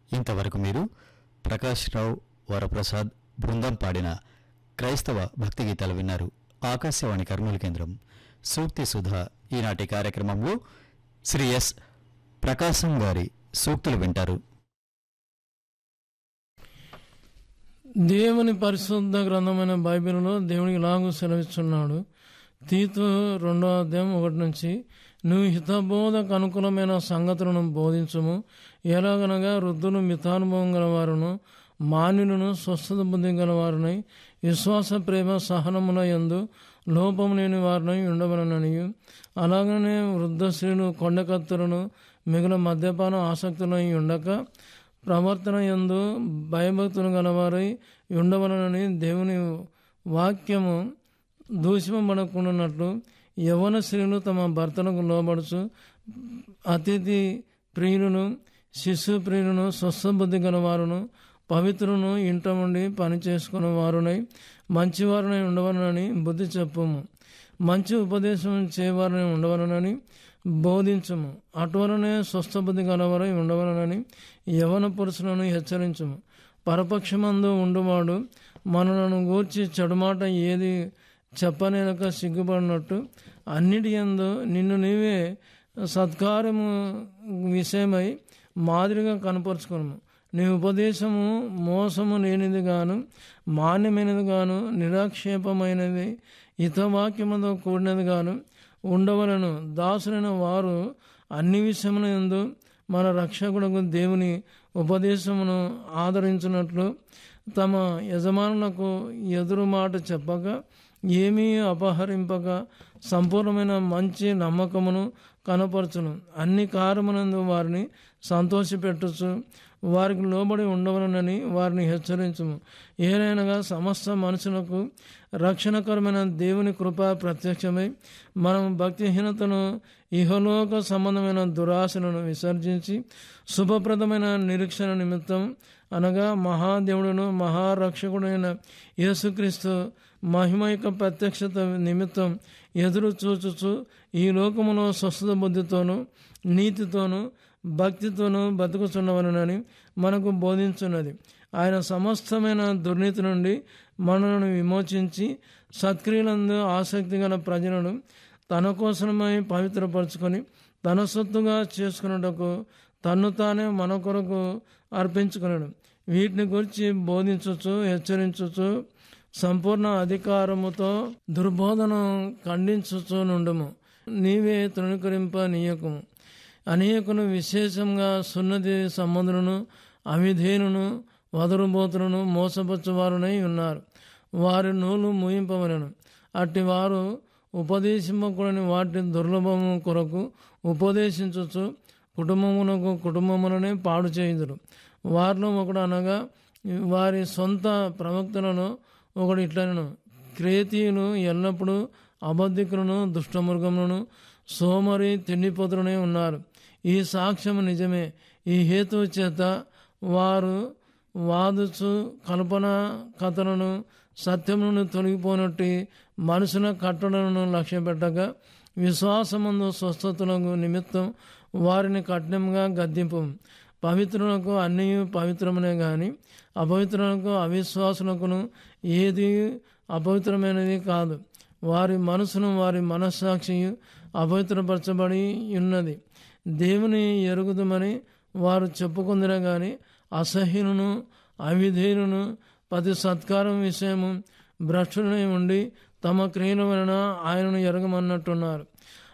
ఇంతవరకు మీరు ప్రకాష్ రావు వరప్రసాద్ బృందం పాడిన క్రైస్తవ భక్తి గీతాలు విన్నారు ఆకాశవాణి కర్నూలు కేంద్రం సూక్తి సుధా ఈనాటి కార్యక్రమంలో శ్రీ ఎస్ ప్రకాశం గారి సూక్తులు వింటారు దేవుని పరిశుద్ధ గ్రంథమైన బైబిల్లో దేవునికి ఇలాగూ సెలవిస్తున్నాడు తీతు రెండో అధ్యాయం ఒకటి నుంచి నువ్వు హితబోధకు అనుకూలమైన సంగతులను బోధించము ఎలాగనగా వృద్ధులు మితానుభవం గలవారును మాన్యులను స్వస్థత బుద్ధి గలవారునై విశ్వాస ప్రేమ సహనముల యందు లోపం లేని వారినై ఉండవలననియు అలాగనే వృద్ధ స్త్రీలు కొండకత్తులను మిగిలిన మద్యపాన ఆసక్తులై ఉండక ప్రవర్తన యందు భయభక్తులు గలవారై ఉండవలనని దేవుని వాక్యము దూషింపబడకుండానట్లు యవన స్త్రీలు తమ భర్తలకు లోబడుచు అతిథి ప్రియులను శిశు ప్రియులను స్వస్థబుద్ధి గలవారును పవిత్రులను ఇంట ఉండి పని చేసుకున్న వారునై మంచివారునై ఉండవలనని బుద్ధి చెప్పుము మంచి ఉపదేశం చేయవారని ఉండవలనని బోధించము అటువలనే స్వస్థబుద్ధి గలవారై ఉండవలనని యవన పురుషులను హెచ్చరించము పరపక్షమందు ఉండువాడు మనలను గూర్చి చెడుమాట ఏది చెప్పనేలక సిగ్గుపడినట్టు అన్నిటి యందు నిన్ను నీవే సత్కార్యము విషయమై మాదిరిగా కనపరుచుకును నీ ఉపదేశము మోసము లేనిది గాను మాన్యమైనది గాను నిరాక్షేపమైనది హితవాక్యముతో కూడినది గాను ఉండవలను దాసులైన వారు అన్ని విషయముల యందు మన రక్షకుడుకు దేవుని ఉపదేశమును ఆదరించినట్లు తమ యజమానులకు ఎదురు మాట చెప్పక ఏమీ అపహరింపక సంపూర్ణమైన మంచి నమ్మకమును కనపరచును అన్ని కార్యమునందు వారిని సంతోషపెట్టచ్చు వారికి లోబడి ఉండవలనని వారిని హెచ్చరించుము ఏదైనగా సమస్త మనుషులకు రక్షణకరమైన దేవుని కృప ప్రత్యక్షమై మనం భక్తిహీనతను ఇహలోక సంబంధమైన దురాశలను విసర్జించి శుభప్రదమైన నిరీక్షణ నిమిత్తం అనగా మహాదేవుడును మహారక్షకుడైన యేసుక్రీస్తు మహిమైక ప్రత్యక్షత నిమిత్తం ఎదురు చూచుచు ఈ లోకములో స్వస్థత బుద్ధితోనూ నీతితోనూ భక్తితోనూ బతుకుచున్నవనని మనకు బోధించున్నది ఆయన సమస్తమైన దుర్నీతి నుండి మనలను విమోచించి సత్క్రియలందు ఆసక్తి గల ప్రజలను తన కోసమై పవిత్రపరచుకొని తన సొత్తుగా చేసుకున్నటకు తన్ను తానే మన కొరకు అర్పించుకున్నాడు వీటిని గురించి బోధించచ్చు హెచ్చరించచ్చు సంపూర్ణ అధికారముతో దుర్బోధన ఖండించుచు నుండుము నీవే తృణీకరింప నీయకము అనేకులు విశేషంగా సున్నతి సంబంధులను అవిధేనును వదరుబోతులను మోసపరచువారునై ఉన్నారు వారి నూలు మూయింపవలను అట్టి వారు ఉపదేశింపకూడని వాటి దుర్లభము కొరకు ఉపదేశించచ్చు కుటుంబమునకు కుటుంబములనే పాడు చేయుదురు వారిలో ఒకడు అనగా వారి సొంత ప్రవక్తలను ఒకడు ఇట్లను క్రేతీయులు ఎల్లప్పుడూ అబద్ధికులను దుష్టమృగములను సోమరి తిండిపోతులనే ఉన్నారు ఈ సాక్ష్యం నిజమే ఈ హేతు చేత వారు వాదుచు కల్పన కథలను సత్యములను తొలగిపోనట్టి మనుషుల కట్టడలను లక్ష్య పెట్టగా విశ్వాసమందు స్వస్థతలకు నిమిత్తం వారిని కఠినంగా గద్దింపు పవిత్రులకు అన్నీ పవిత్రమునే గాని అపవిత్రులకు అవిశ్వాసులకును ఏది అపవిత్రమైనది కాదు వారి మనసును వారి మనస్సాక్షి అపవిత్రపరచబడి ఉన్నది దేవుని ఎరుగుదమని వారు చెప్పుకుందిరే గాని అసహ్యులను అవిధేయులను ప్రతి సత్కారం విషయము భ్రష్టులై ఉండి తమ క్రియల వలన ఆయనను ఎరగమన్నట్టున్నారు